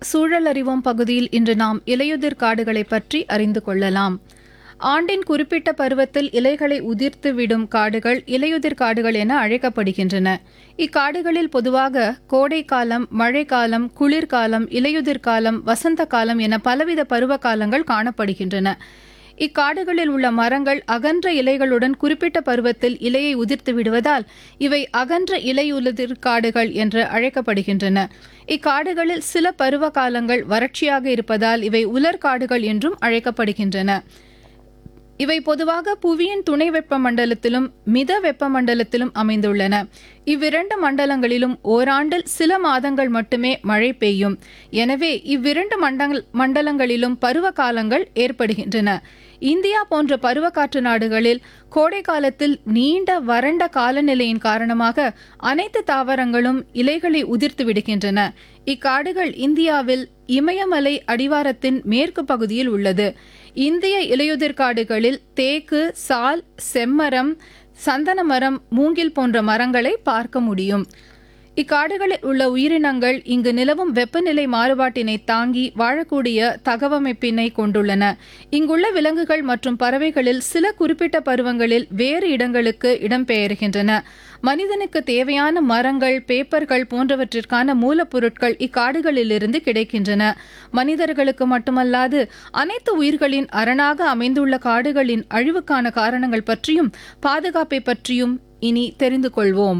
சூழல் அறிவோம் பகுதியில் இன்று நாம் இலையுதிர் காடுகளை பற்றி அறிந்து கொள்ளலாம் ஆண்டின் குறிப்பிட்ட பருவத்தில் இலைகளை உதிர்த்து விடும் காடுகள் இலையுதிர் காடுகள் என அழைக்கப்படுகின்றன இக்காடுகளில் பொதுவாக கோடை காலம் மழைக்காலம் குளிர்காலம் இலையுதிர் காலம் வசந்த காலம் என பலவித பருவ காலங்கள் காணப்படுகின்றன இக்காடுகளில் உள்ள மரங்கள் அகன்ற இலைகளுடன் குறிப்பிட்ட பருவத்தில் இலையை உதிர்த்து விடுவதால் இவை அகன்ற இலையுதிர் காடுகள் என்று அழைக்கப்படுகின்றன இக்காடுகளில் சில பருவ காலங்கள் வறட்சியாக இருப்பதால் இவை உலர் காடுகள் என்றும் அழைக்கப்படுகின்றன இவை பொதுவாக புவியின் துணை வெப்பமண்டலத்திலும் மித வெப்பமண்டலத்திலும் அமைந்துள்ளன இவ்விரண்டு மண்டலங்களிலும் ஓராண்டில் சில மாதங்கள் மட்டுமே மழை பெய்யும் எனவே இவ்விரண்டு மண்டல் மண்டலங்களிலும் பருவ காலங்கள் ஏற்படுகின்றன இந்தியா போன்ற பருவக்காற்று நாடுகளில் கோடை காலத்தில் நீண்ட வறண்ட காலநிலையின் காரணமாக அனைத்து தாவரங்களும் இலைகளை உதிர்த்து விடுகின்றன இக்காடுகள் இந்தியாவில் இமயமலை அடிவாரத்தின் மேற்கு பகுதியில் உள்ளது இந்திய இலையுதிர் காடுகளில் தேக்கு சால் செம்மரம் சந்தன மரம் மூங்கில் போன்ற மரங்களை பார்க்க முடியும் இக்காடுகளில் உள்ள உயிரினங்கள் இங்கு நிலவும் வெப்பநிலை மாறுபாட்டினை தாங்கி வாழக்கூடிய தகவமைப்பினை கொண்டுள்ளன இங்குள்ள விலங்குகள் மற்றும் பறவைகளில் சில குறிப்பிட்ட பருவங்களில் வேறு இடங்களுக்கு இடம்பெயர்கின்றன மனிதனுக்கு தேவையான மரங்கள் பேப்பர்கள் போன்றவற்றிற்கான மூலப்பொருட்கள் இக்காடுகளிலிருந்து கிடைக்கின்றன மனிதர்களுக்கு மட்டுமல்லாது அனைத்து உயிர்களின் அரணாக அமைந்துள்ள காடுகளின் அழிவுக்கான காரணங்கள் பற்றியும் பாதுகாப்பை பற்றியும் இனி தெரிந்து கொள்வோம்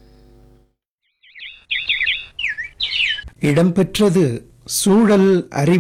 இடம்பெற்றது சூழல் அறிவு